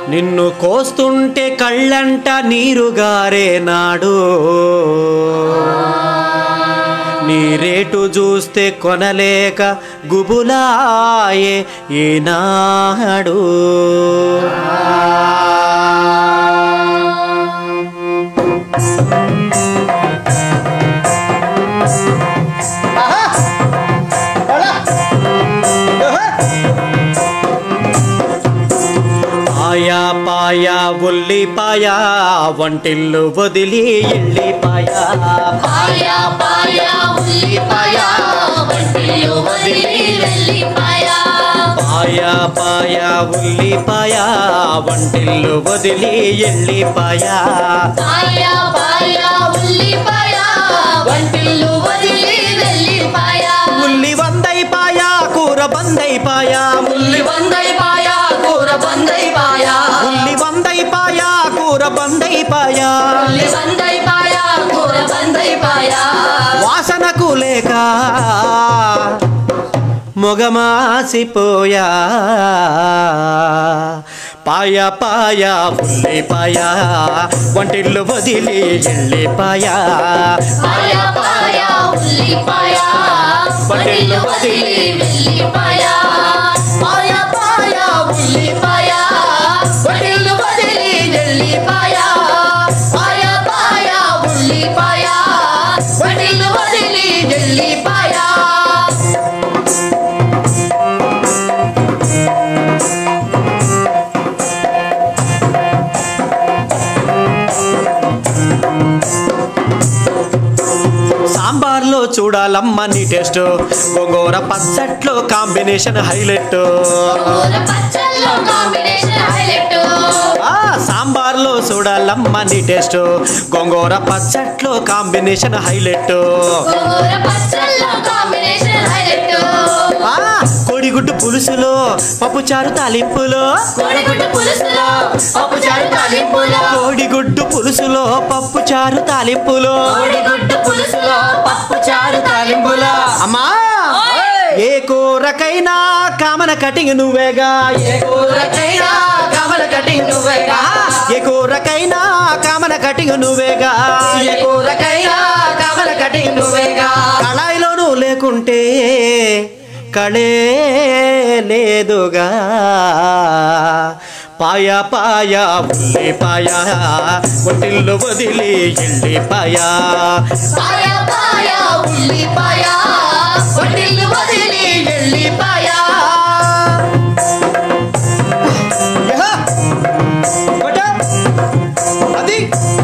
నిన్ను కోస్తుంటే కళ్ళంట నీరుగారే నాడు నీ రేటు చూస్తే కొనలేక గుబులాయే ఈనాడు పాయా పాయా ఉల్లిపాయా వంటిల్లు వదిలి ఎల్లిపాయా పాయా పాయా ఉల్లిపాయా వంటిల్లు వదిలి వెళ్ళిపాయా పాయా పాయా ఉల్లిపాయా వంటిల్లు వదిలి ఎల్లిపాయా పాయా పాయా ఉల్లిపాయా వంటిల్లు వదిలి వెళ్ళిపాయా ఉల్లి వందైపాయా కూర బందైపాయా ఉల్లి వందైపాయా కూర బందైపాయా ఉల్లి వందైపాయా కూర బందైపాయా ఉల్లి వందైపాయా కూర బందైపాయా వాసనకు లేక మొగమాసిపోయా పాయ పాయ ఉల్లిపాయ వంటిల్లు వదిలి ఎల్లిపాయా పాయా పాయా ఉల్లిపాయా వంటిల్లు వదిలి వెళ్ళిపాయా పాయా పాయా ఉల్లిపాయా వంటిల్లు వదిలి వెళ్ళిపాయా పాయా పాయా ఉల్లిపాయా వంటిల్లు వదిలి వెళ్ళిపాయా సాంబార్లో చూడాలమ్మని టేస్ట్ గోంగూర పచ్చట్లో కాంబినేషన్ హైలైట్ కూర పచ్చళ్ళలో కాంబినేషన్ హైలైట్ ఆ సాంబార్లో చూడాలమ్మని టేస్ట్ గోంగూర పచ్చట్లో కాంబినేషన్ హైలైట్ కూర పచ్చళ్ళలో కాంబినేషన్ హైలైట్ ఆ కోడిగుడ్డు పులుసులో పప్పుచారు తాలింపులో కోడిగుడ్డు పులుసులో పప్పుచారు తాలింపులో కోడిగుడ్డు పులుసులో పప్పుచారు తాలింపులో కోడిగుడ్డు పులుసులో పప్పుచారు తాలింపులో అమ్మా ఏ కూరకైనా కామన కటింగ్ నువ్వేగా ఏ కూరకైనా కమల కటింగ్ నువ్వేగా ఏ కూరకైనా కామన కటింగ్ నువ్వేగా ఏ కూరకైనా కమల కటింగ్ నువ్వేగా కళాయిలోనూ లేకుంటే కళే లేదుగా పాయ పాయ ఉల్లిపాయ ఒటిల్లు వదిలి ఎల్లిపాయ పాయ పాయ ఉల్లిపాయ వడ్డిల్లు వదిలి వెళ్ళిపాయ యహ! కొట్ట! అది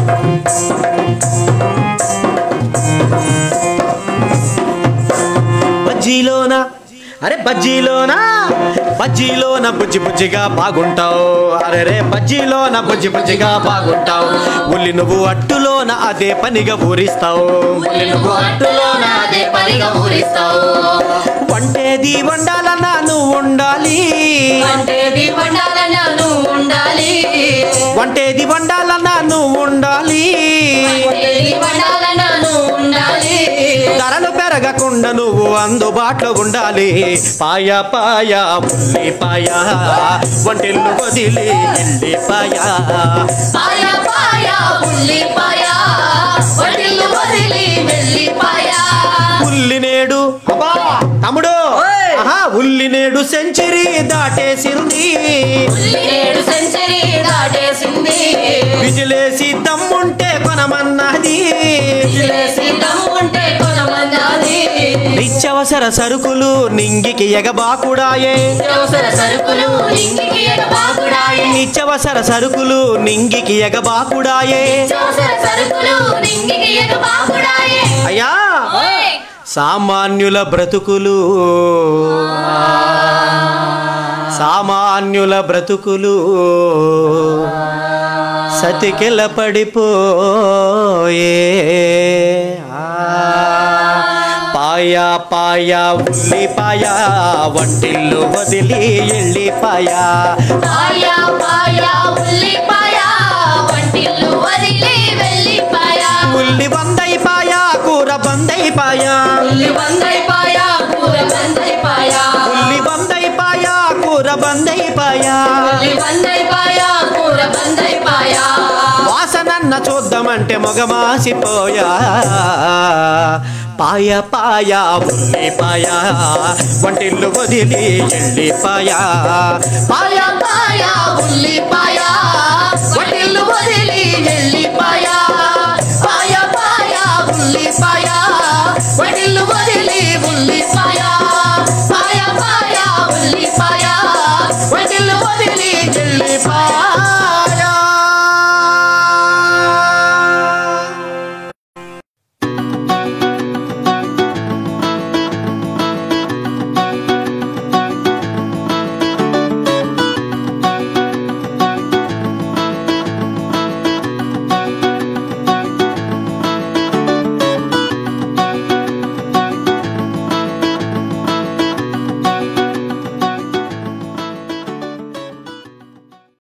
బజ్జీలోన అరే బజ్జీలోన బజ్జీలోన బుజ్జి బుజ్జిగా బాగుంటావు అరే రే బజ్జీలోన బుజ్జి బుజ్జిగా బాగుంటావు ఉల్లి నువ్వు అట్టులోన అదే పనిగా ఊరిస్తావు ఉల్లి నువ్వు అట్టులోన అదే పనిగా ఊరిస్తావు వంటేది వండాలన్నా నువ్వు ఉండాలి వంటేది వండాలన్నా నువ్వు ఉండాలి వంటేది వండాలన్నా నువ్వు ఉండాలి వంటేది వండాలన్నా నువ్వు ఉండాలి ధరలు పెరగకుండా నువ్వు అందుబాటులో ఉండాలి పాయ పాయ ఉల్లిపాయ వంటిల్లు వదిలి ఎల్లిపాయ పాయ పాయ ఉల్లిపాయ వడ్డిల్లు వదిలి వెళ్ళిపాయ ఉల్లి నేడు అబ్బా, తమ్ముడు ఆహా, ఉల్లి నేడు సెంచరీ దాటేసింది ఉల్లి ఏడు సెంచరీ దాటేసింది విజిలేసి దమ్ముంటే కొనమన్నది విజిలేసి దమ్ముంటే కొనమన్నది నిత్యవసర సరుకులు నింగికి ఎగబాకుడాయే నిత్యావసర సరుకులు ఇంటికి ఎగబాకుడాయే నిత్యవసర సరుకులు నింగికి ఎగబాకుడాయే నిత్యావసర సరుకులు ఇంటికి ఎగబాకుడాయే అయ్యా ఓయ్ సామాన్యుల బ్రతుకులు సామాన్యుల బ్రతుకులు సతికిల పడిపోయే ఆ, పాయ పాయ ఉల్లిపాయ వంటిల్లు వదిలి ఎల్లిపాయ పాయ పాయ ఉల్లిపాయ వంటిల్లు వదిలి వెళ్ళిపాయ ఉల్లి బందైపాయ కూర బందైపాయ ఉల్లి బందైపాయ కూర బందైపాయ ఉల్లి బందైపాయ కూర బందైపాయ ఉల్లి బందైపాయ కూర చూద్దామంటే మొగమాసిపోయా పాయ పాయ ఉల్లిపాయ వంటిల్లు వదిలి ఎల్లిపాయ పాయ పాయ